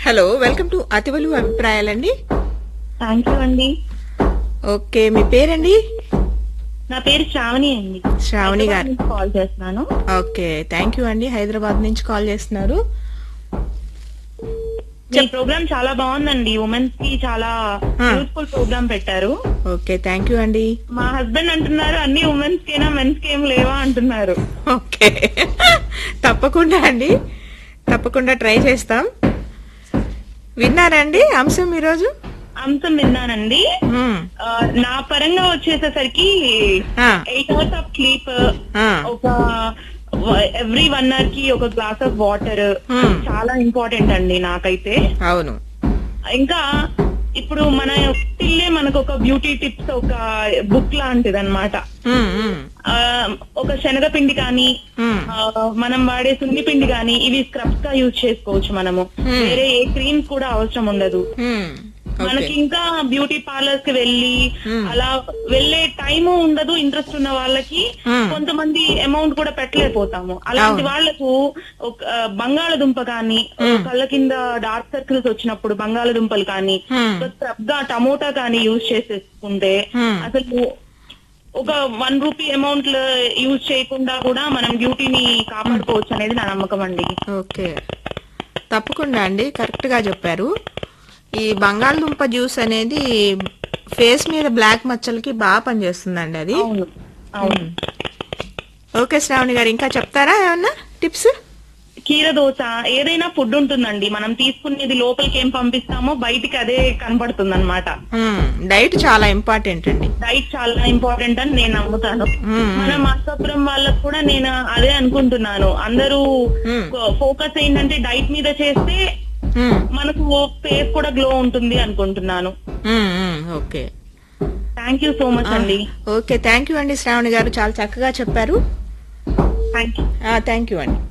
Hello welcome to అతివలు అభిప్రాయాలండి thank you అండి ఓకే మీ పేరండి నా పేరు శ్రావణి అండి శ్రావణి గారు. హైదరాబాద్ నుంచి కాల్ చేస్తున్నాను ఓకే థ్యాంక్ యూ అండి హైదరాబాద్ నుంచి కాల్ చేస్తున్నారు మీ ప్రోగ్రామ్ చాలా బాగుందండి ఉమెన్స్ కి చాలా ఆ. యూస్ఫుల్ ప్రోగ్రామ్ పెట్టారు ఓకే థ్యాంక్ యూ అండి మా హస్బెండ్ అంటున్నారు అన్ని ఉమెన్స్ కేనా మెన్స్ కి ఏం లేవా అంటున్నారు ఓకే తప్పకుండా అండి తప్పకుండా ట్రై చేస్తాం విన్నారండి అంశం ఈరోజు అంశం విన్నానండి మ్మ్. ఆ, నా పరంగా వచ్చేసేసరికి ఆ, ఎయిట్ అవర్స్ ఆఫ్ స్లీప్ ఆ, ఒక ఎవ్రీ వన్ అవర్ కి ఒక గ్లాస్ ఆఫ్ వాటర్ Hmm. చాలా ఇంపార్టెంట్ అండి నాకైతే అవును ఇంకా ఇప్పుడు మన ఇల్లే మనకు ఒక బ్యూటీ టిప్స్ ఒక బుక్ లాంటిది అనమాట మ్మ్, మ్మ్, ఒక శనగపిండి కానీ మ్మ్. ఆ, మనం వాడే సున్ని పిండి కానీ ఇవి స్క్రబ్స్ గా యూజ్ చేసుకోవచ్చు మనము Hmm. వేరే ఏ క్రీమ్స్ కూడా అవసరం ఉండదు మ్మ్. మనకి ఓకే ఇంకా బ్యూటీ పార్లర్స్ కి వెళ్ళి Hmm. అలా వెళ్ళే టైం ఉండదు ఇంట్రెస్ట్ ఉన్న వాళ్ళకి Hmm. కొంతమంది అమౌంట్ కూడా పెట్టలేకపోతాము అలాంటి అవును. వాళ్ళకు ఒక ఆ, బంగాళదుంప కానీ Hmm. కళ్ళ కింద డార్క్ సర్కిల్స్ వచ్చినప్పుడు బంగాళదుంపలు కానీ Hmm. ఒక స్క్రబ్ గా టమోటా కానీ యూజ్ చేసేసుకుంటే Hmm. అసలు ఒక వన్ రూపీ అమౌంట్ యూజ్ చేయకుండా కూడా మనం బ్యూటీని కాపాడుకోవచ్చు అనేది నా నమ్మకం అండి ఓకే తప్పకుండా అండి కరెక్ట్ గా చెప్పారు ఈ బంగాళదుంప జ్యూస్ అనేది ఫేస్ మీద బ్లాక్ మచ్చలకి బాగా పనిచేస్తుందండి అది అవును అవును ఓకే శ్రావణి గారు ఇంకా చెప్తారా ఏమన్నా టిప్స్ కీర దోశ ఏదైనా ఫుడ్ ఉంటుందండి మనం తీసుకునేది లోపలికి ఏం పంపిస్తామో బయటికి అదే కనబడుతుంది అనమాట డైట్ చాలా ఇంపార్టెంట్ అండి డైట్ చాలా ఇంపార్టెంట్ అని నేను నమ్ముతాను మ్మ్. మన మాసాపురం వాళ్ళకు కూడా నేను అదే అనుకుంటున్నాను అందరూ మ్మ్. ఫోకస్ ఏంటంటే డైట్ మీద చేస్తే మ్మ్. మనకు ఫేస్ కూడా గ్లో ఉంటుంది అనుకుంటున్నాను మ్మ్, మ్మ్, okay thank you so much అండి ఓకే థ్యాంక్ యూ అండి శ్రావణి గారు చాలా చక్కగా చెప్పారు థ్యాంక్ యూ థ్యాంక్ యూ అండి